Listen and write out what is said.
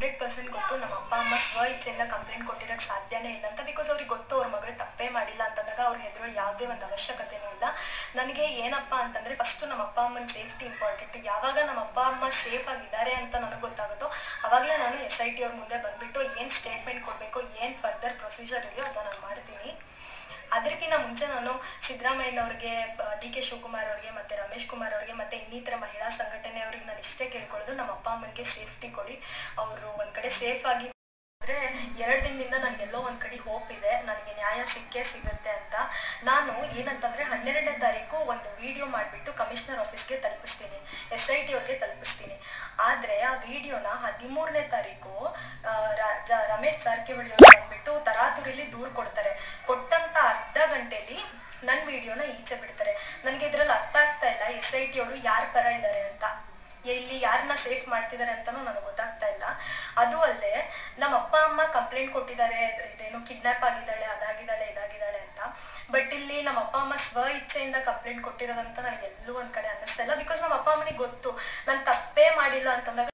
hundred percent ಗೊತ್ತು ನಮ್ಮ ಅಪ್ಪ ಅಮ್ಮ ಸ್ವ ಇಚ್ಛೆಯಿಂದ ಕಂಪ್ಲೇಂಟ್ ಕೊಟ್ಟಿರೋಕ್ಕೆ ಸಾಧ್ಯನೇ ಇಲ್ಲ ಅಂತ ಬಿಕಾಸ್ ಅವ್ರಿಗೆ ಗೊತ್ತು ಅವ್ರ ಮಗಳು ತಪ್ಪೇ ಮಾಡಿಲ್ಲ ಅಂತಂದಾಗ ಅವ್ರ ಹೆದರೋ ಯಾವುದೇ ಒಂದು ಅವಶ್ಯಕತೆನೂ ಇಲ್ಲ ನನಗೆ ಏನಪ್ಪ ಅಂತಂದ್ರೆ ಫಸ್ಟ್ ನಮ್ಮ ಅಪ್ಪ ಅಮ್ಮನ ಸೇಫ್ಟಿ ಇಂಪಾರ್ಟೆಂಟ್ ಯಾವಾಗ ನಮ್ಮ ಅಪ್ಪ ಅಮ್ಮ ಸೇಫ್ ಆಗಿದ್ದಾರೆ ಅಂತ ನನಗೆ ಗೊತ್ತಾಗುತ್ತೋ ಅವಾಗಲೇ ನಾನು ಎಸ್ ಐ ಟಿ ಅವ್ರ ಮುಂದೆ ಬಂದ್ಬಿಟ್ಟು ಏನು ಸ್ಟೇಟ್ಮೆಂಟ್ ಕೊಡಬೇಕು ಏನು ಫರ್ದರ್ ಪ್ರೊಸೀಜರ್ ಇದೆಯೋ ಅದನ್ನ ನಾನು ಮಾಡ್ತೀನಿ ಅದಕ್ಕಿಂತ ಮುಂಚೆ ನಾನು ಸಿದ್ದರಾಮಯ್ಯನವ್ರಿಗೆ ಡಿ ಕೆ ಶಿವಕುಮಾರ್ ಅವ್ರಿಗೆ ಮತ್ತೆ ರಮೇಶ್ ಕುಮಾರ್ ಅವ್ರಿಗೆ ಮತ್ತೆ ಇನ್ನಿತರ ಮಹಿಳಾ ಸಂಘಟನೆ ಅವ್ರಿಗೆ ನಾನು ಇಷ್ಟೇ ಕೇಳ್ಕೊಳ್ಳೋದು ನಮ್ಮ ಅಪ್ಪ ಅಮ್ಮನಿಗೆ ಸೇಫ್ಟಿ ಕೊಡಿ ಅವರು ಒಂದ್ ಕಡೆ ಸೇಫ್ ಆಗಿ ಅಂದ್ರೆ ಎರಡು ದಿನದಿಂದ ನನಗೆಲ್ಲೋ ಒಂದ್ ಕಡೆ ಹೋಪ್ ಇದೆ ನನಗೆ ನ್ಯಾಯ ಸಿಕ್ಕೇ ಸಿಗುತ್ತೆ ಅಂತ ನಾನು ಏನಂತಂದ್ರೆ ಹನ್ನೆರಡನೇ ತಾರೀಕು ಒಂದು ವಿಡಿಯೋ ಮಾಡಿಬಿಟ್ಟು ಕಮಿಷನರ್ ಆಫೀಸ್ಗೆ ತಲುಪಿಸ್ತೀನಿ ಎಸ್ ಐ ಟಿ ಅವ್ರಿಗೆ ತಲುಪಿಸ್ತೀನಿ ಆದ್ರೆ ಆ ವಿಡಿಯೋನ ಹದಿಮೂರನೇ ತಾರೀಕು ಆ, ರ- ಜ- ರಮೇಶ್ ಜಾರಕಿಹೊಳಿ ಅವರು ಬಂದ್ಬಿಟ್ಟು ತರಾತುರಿಲಿ ದೂರ್ ಕೊಡ್ತಾರೆ ಕೊಟ್ಟಂತ ಅರ್ಧ ಗಂಟೆಲಿ ನನ್ನ ವಿಡಿಯೋನ ಈಚೆ ಬಿಡ್ತಾರೆ ನನಗೆ ಇದ್ರಲ್ಲಿ ಅರ್ಥ ಆಗ್ತಾ ಇಲ್ಲ ಎಸ್ ಐ ಟಿ ಅವರು ಯಾರ ಪರ ಇದ್ದಾರೆ ಅಂತ ಇಲ್ಲಿ ಯಾರನ್ನ ಸೇಫ್ ಮಾಡ್ತಿದ್ದಾರೆ ಅಂತಾನೂ ನನಗೆ ಗೊತ್ತಾಗ್ತಾ ಇಲ್ಲ ಅದು ಅಲ್ಲದೆ ನಮ್ಮ ಅಪ್ಪ ಅಮ್ಮ ಕಂಪ್ಲೇಂಟ್ ಕೊಟ್ಟಿದ್ದಾರೆ ಇದೇನು ಕಿಡ್ನಾಪ್ ಆಗಿದ್ದಾಳೆ ಅದಾಗಿದ್ದಾಳೆ ಇದಾಗಿದ್ದಾಳೆ ಅಂತ ಬಟ್ ಇಲ್ಲಿ ನಮ್ಮ ಅಪ್ಪ ಅಮ್ಮ ಸ್ವ ಇಚ್ಛೆಯಿಂದ ಕಂಪ್ಲೇಂಟ್ ಕೊಟ್ಟಿರೋದಂತ ನನಗೆ ಎಲ್ಲೂ ಒಂದ್ ಕಡೆ ಅನ್ನಿಸ್ತಾ ಇಲ್ಲ ಬಿಕಾಸ್ ನಮ್ಮ ಅಪ್ಪ ಅಮ್ಮನಿಗೆ ಗೊತ್ತು ನಾನು ತಪ್ಪೇ ಮಾಡಿಲ್ಲ ಅಂತಂದಾಗ